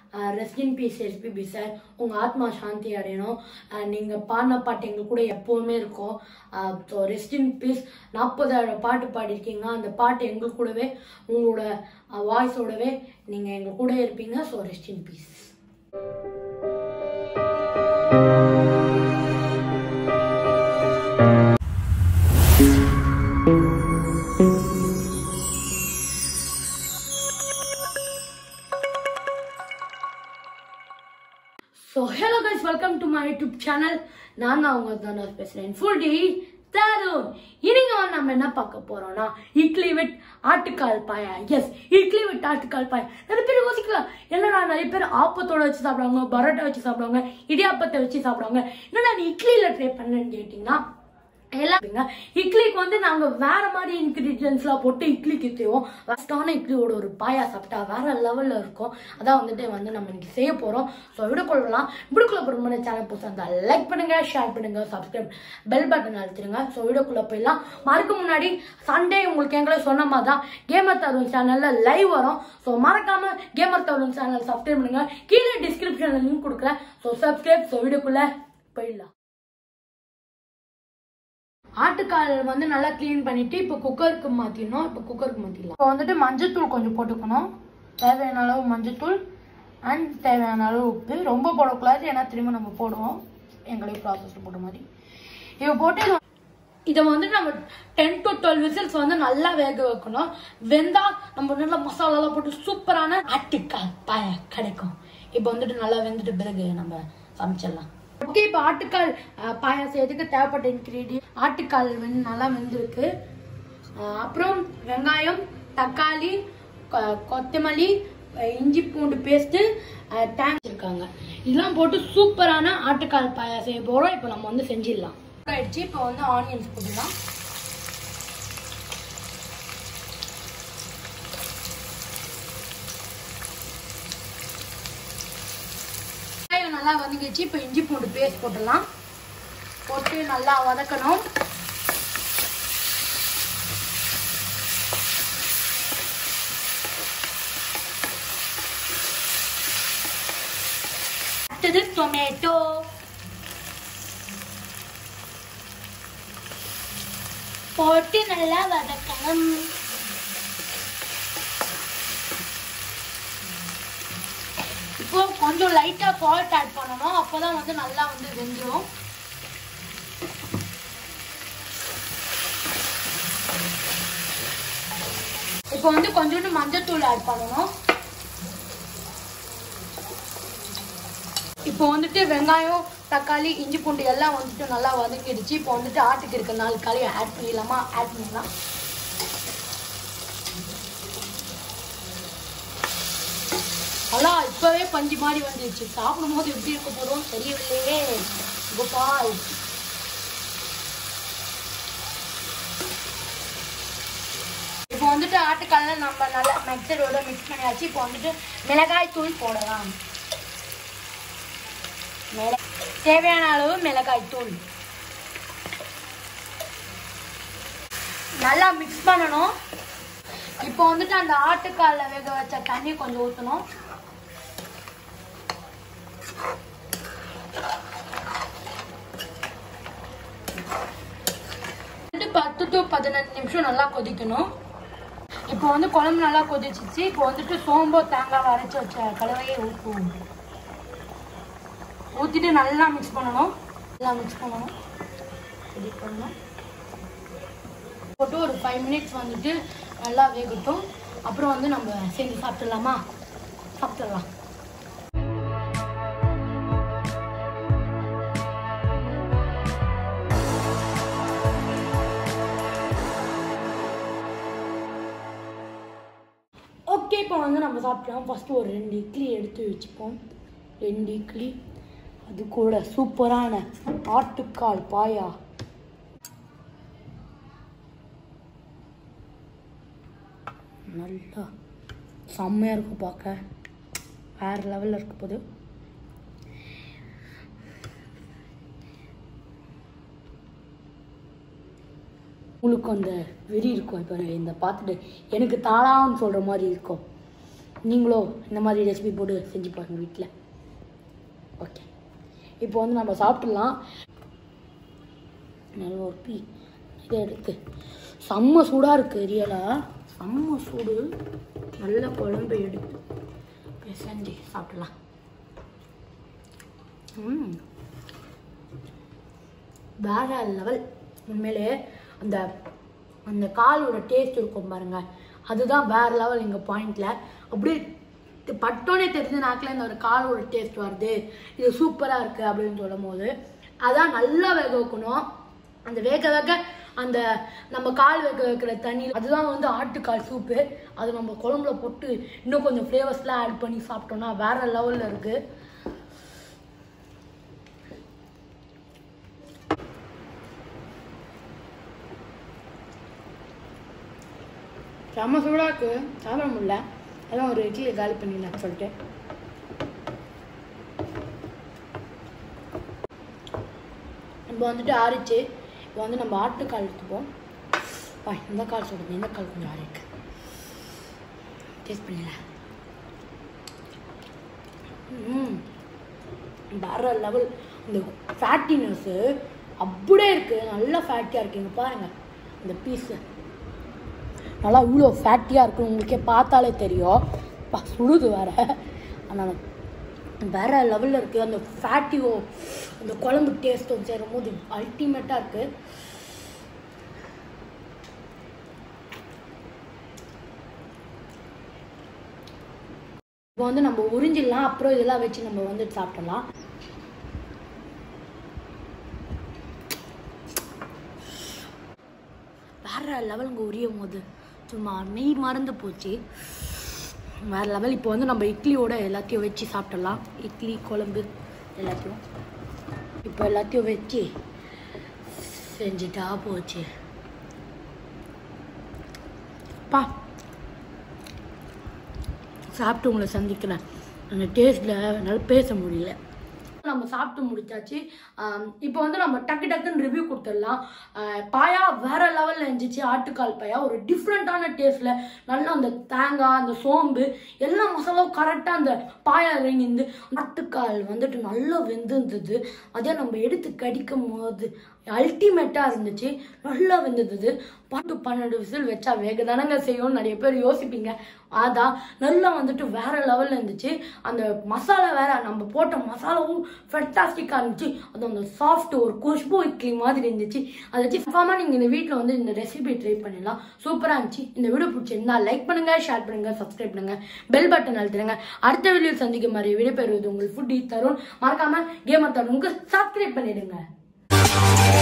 ரெஸ்டின் piece SPB sir உங்கள் ஆத்மா சாந்தி அடையணும் நீங்கள் பாடின பாட்டு எங்கள் கூட எப்போவுமே இருக்கும் ஸோ ரெஸ்டின் பீஸ் நாற்பதாயிரம் பாட்டு பாடியிருக்கீங்க அந்த பாட்டு எங்கள் கூடவே உங்களோட வாய்ஸோடவே நீங்கள் எங்கள் கூட இருப்பீங்க so rest in peace so hello guys welcome to my YouTube channel நான் தான் உங்க தனுஷ் பேசுகிறேன் ஃபுல் டி தருண் இன்னைக்கு வந்து நம்ம என்ன பார்க்க போறோம்னா இட்லி வித் ஆட்டுக்கால் பாயா எஸ் இட்லி வித் ஆட்டுக்கால் பாயா நிறைய பேர் யோசிக்கலாம் என்னடா நிறைய பேர் ஆப்பத்தோட வச்சு சாப்பிடுவாங்க பரோட்டா வச்சு சாப்பிடுவாங்க இடியாப்பத்தை வச்சு சாப்பிடுவாங்க என்னடா நீ இட்லியில் ட்ரை பண்ணேன்னு கேட்டிங்கன்னா எல்லாம் இட்லிக்கு வந்து நாங்க வேற மாதிரி இன்கிரீடியன்ஸ்லாம் போட்டு இட்லிக்கு செய்வோம் ஃபஸ்ட்டான இட்லியோட ஒரு பாயா சாப்பிட்டா வேற லெவல்ல இருக்கும் அதான் வந்துட்டு வந்து நம்ம இன்னைக்கு செய்ய போறோம் ஸோ விட கொள்ளலாம் விடுக்குள்ள போகிற சேனல் புதுசாக இருந்தால் லைக் பண்ணுங்க ஷேர் பண்ணுங்க சப்ஸ்கிரைப் பெல் பட்டன் அழுத்திடுங்க ஸோ வீடியோக்குள்ள போயிடலாம் மறக்க முன்னாடி சண்டே உங்களுக்கு எங்களை சொன்ன மாதிரி தான் கேமர் தருண் சேனல்ல லைவ் வரும் ஸோ மறக்காம கேமர் தருண் சேனல் சப்ஸ்கிரைப் பண்ணுங்க கீழே டிஸ்கிரிப்ஷன்ல லிங்க் கொடுக்குறேன் ஸோ சப்ஸ்கிரைப் ஸோ வீடியோக்குள்ள போயிடலாம் ஆட்டுக்கால் வந்து நல்லா க்ளீன் பண்ணிட்டு இப்போ குக்கருக்கு மாற்றிடணும் இப்போ குக்கருக்கு மாற்றிடலாம் இப்போ வந்துட்டு மஞ்சத்தூள் கொஞ்சம் போட்டுக்கணும் தேவையான அளவு மஞ்சத்தூள் அண்ட் தேவையான அளவு உப்பு ரொம்ப போடக்கூடாது ஏன்னா திரும்ப நம்ம போடுவோம் எங்களே ப்ராசஸில் போட்ட மாதிரி இப்போ போட்டு இதை- இதை வந்து நம்ம டென் டு டுவெல் விசில்ஸ் வந்து நல்லா வேக வைக்கணும் வெந்தா நம்ம நல்லா மசாலாலாம் போட்டு சூப்பரான ஆட்டுக்கால் பாய கிடைக்கும் இப்போ வந்துட்டு நல்லா வெந்துட்டு பிறகு நம்ம சமைச்சிடலாம் ஓகே இப்போ ஆட்டுக்கால் அஹ், பாயாசம் செய்யறதுக்கு தேவைப்பட்ட இன்க்ரீடியன் ஆட்டுக்கால் வந்து நல்லா வெந்திருக்கு அஹ், அப்புறம் வெங்காயம் தக்காளி கொ- கொத்தமல்லி அஹ், இஞ்சி பூண்டு பேஸ்ட்டு டேங்க் இருக்காங்க இதெல்லாம் போட்டு சூப்பரான ஆட்டுக்கால் பாயாசம் செய்ய போகிறோம் இப்போ நம்ம வந்து செஞ்சிடலாம் ஆயிடுச்சு இப்போ வந்து ஆனியன்ஸ் போட்டுடலாம் வெங்காயம் நல்லா வதங்கிச்சு இப்போ இஞ்சி பூண்டு பேஸ்ட் போட்டுடலாம் போட்டு நல்லா வதக்கணும் அடுத்தது டொமேட்டோ போட்டு நல்லா வதக்கணும் இப்போ கொஞ்சம் லைட்டா சால்ட் ஆட் பண்ணணும் அப்பதான் வந்து நல்லா வந்து வெந்துடும் இப்போ வந்து கொஞ்சோண்டு மஞ்சத்தூள் ஆட் பண்ணணும் இப்போ வந்துட்டு வெங்காயம் தக்காளி இஞ்சி பூண்டு எல்லாம் வந்துட்டு நல்லா வதக்கிடுச்சு இப்போ வந்துட்டு ஆட்டுக்கு இருக்க நாலு களியை ஆட் பண்ணிடலாமா ஆட் பண்ணிடலாம் நல்லா இப்பவே பஞ்சு மாதிரி வந்துருச்சு சாப்பிடும் போது எப்படி இருக்க போதும் தெரியவில்லையே கோபால் இப்போ வந்துட்டு ஆட்டுக்கால நம்ம நல்லா மிக்சரோட மிக்ஸ் பண்ணியாச்சு இப்போ வந்துட்டு மிளகாய் தூள் போடலாம் மிள- தேவையான அளவு மிளகாய் தூள் நல்லா மிக்ஸ் பண்ணணும் இப்போ வந்துட்டு அந்த ஆட்டுக்கால்ல வேக வச்ச தண்ணி கொஞ்சம் ஊற்றணும் பத்து டு பதினஞ்சு நிமிஷம் நல்லா கொதிக்கணும் இப்போ வந்து குழம்பு நல்லா கொதிச்சிச்சு இப்போ வந்துட்டு சோம்பு தேங்காய் அரைச்சி வச்ச கலவையை ஊற்றுவோம் ஊற்றிட்டு நல்லா மிக்ஸ் பண்ணணும் நல்லா மிக்ஸ் பண்ணணும் ரெடி பண்ணணும் போட்டு ஒரு ஃபைவ் மினிட்ஸ் வந்துட்டு நல்லா வேகட்டும் அப்புறம் வந்து நம்ம செஞ்சு சாப்பிட்டுடலாமா சாப்பிட்டுடலாம் ஓகே இப்போ வந்து நம்ம சாப்பிட்டோம் ஃபஸ்ட்டு ஒரு ரெண்டு இட்லி எடுத்து வச்சுப்போம் ரெண்டு இட்லி அது கூட சூப்பரான ஆட்டுக்கால் பாயா நல்லா செம்மையாக இருக்கும் பார்க்க வேறு லெவலில் இருக்க போது உங்களுக்கு அந்த வெறி இருக்கும் இப்போ இந்த பார்த்துட்டு எனக்கு தாளான்னு சொல்கிற மாதிரி இருக்கும் நீங்களும் இந்த மாதிரி ரெசிபி போட்டு செஞ்சு பாருங்க வீட்டில் ஓகே இப்போ வந்து நம்ம சாப்பிட்றலாம் நல்ல ஒரு பீ இதை எடுத்து செம்ம சூடாக இருக்குது ரியலாக செம்ம சூடு நல்ல குழம்பு எடுத்து பிசைஞ்சு சாப்பிடலாம் ம் வேற லெவல் உண்மையிலே அந்த அந்த காலோட டேஸ்ட் இருக்கும் பாருங்க அதுதான் வேற லெவல் எங்கள் பாயிண்ட்ல அப்படியே தி- பட்டோனே தெரிஞ்ச நாக்கில் இந்த ஒரு காலோட டேஸ்ட் வருது இது சூப்பராக இருக்குது அப்படின்னு சொல்லும் போது அதான் நல்லா வேக வைக்கணும் அந்த வேக வேக அந்த நம்ம கால் வேக வைக்கிற தண்ணி அதுதான் வந்து ஆட்டுக்கால் சூப்பு அது நம்ம குழம்புல போட்டு இன்னும் கொஞ்சம் ஃப்ளேவர்ஸ்லாம் ஆட் பண்ணி சாப்பிட்டோம்னா வேற லெவலில் இருக்குது செம்ம சூடாக இருக்கு சாப்பிட முடியல அதான் ஒரு இட்லியை காலி பண்ணிடலாம் சொல்லிட்டு இப்போ வந்துட்டு ஆறிச்சு இப்போ வந்து நம்ம ஆட்டுக்கால் எடுத்துப்போம் பா இந்த கால் சொல்லுங்க இந்த கால் கொஞ்சம் ஆறி இருக்கு டேஸ்ட் பண்ணிடலாம் ம் வேற லெவல் இந்த ஃபேட்டினஸ்ஸு அப்படியே இருக்குது நல்லா ஃபேட்டியாக இருக்குங்க பாருங்க இந்த பீஸு நல்லா இவ்வளோ ஃபேட்டியாக இருக்கும் உங்களுக்கே பார்த்தாலே தெரியும் பா சுடுது வேற ஆனால் வேற லெவலில் இருக்குது அந்த ஃபேட்டியோ அந்த குழம்பு டேஸ்ட்டும் சேரும் போது அல்டிமேட்டாக இருக்குது இப்போ வந்து நம்ம உறிஞ்சிடலாம் அப்புறம் இதெல்லாம் வச்சு நம்ம வந்து சாப்பிடலாம் வேற லெவலுங்க உரியும் போது சும்மா நெய் மறந்து போச்சு வேற லெவல் இப்போ வந்து நம்ம இட்லியோட எல்லாத்தையும் வச்சு சாப்பிடலாம் இட்லி குழம்பு எல்லாத்தையும் இப்போ எல்லாத்தையும் வச்சு செஞ்சுட்டா போச்சு பா சாப்பிட்டு உங்களை சந்திக்கிறேன் அந்த டேஸ்ட்டில் என்னால் பேச முடியல நம்ம சாப்பிட்டு முடிச்சாச்சு ஆம், இப்போ வந்து நம்ம டக்கு டக்குன்னு ரிவ்யூ கொடுத்துடலாம் ஆஹ், பாயா வேற லெவலில் இருந்துச்சு ஆட்டுக்கால் பாயா ஒரு டிஃப்ரெண்ட்டான டேஸ்ட்டில் நல்லா அந்த தேங்காய் அந்த சோம்பு எல்லா மசாலாவும் கரெக்டாக அந்த பாயா இறங்கிருந்து ஆட்டுக்கால் வந்துட்டு நல்லா வெந்திருந்தது அதே நம்ம எடுத்து கடிக்கும் போது அல்டிமேட்டாக இருந்துச்சு நல்லா வெந்திருந்தது பத்து பன்னெண்டு விசில் வச்சா வேக தானங்க செய்யும் நிறைய பேர் யோசிப்பீங்க அதான் நல்லா வந்துட்டு வேற லெவலில் இருந்துச்சு அந்த மசாலா வேற நம்ம போட்ட மசாலாவும் ஃபென்டாஸ்டிக்காக இருந்துச்சு அது அந்த சாஃப்ட் ஒரு குஷ்பு இட்லி மாதிரி இருந்துச்சு அதை வச்சு கன்ஃபார்மாக நீங்கள் இந்த வீட்டில் வந்து இந்த ரெசிபி ட்ரை பண்ணிடலாம் சூப்பராக இருந்துச்சு இந்த வீடியோ பிடிச்சிருந்தா லைக் பண்ணுங்க ஷேர் பண்ணுங்க சப்ஸ்கிரைப் பண்ணுங்க பெல் பட்டன் அழுத்துருங்க அடுத்த வீடியோ சந்திக்கும் மாதிரி விடைபெறுவது உங்கள் ஃபுட்டி தருண் மறக்காம கேமர் தருணுக்கு சப்ஸ்கிரைப் பண்ணிடுங்க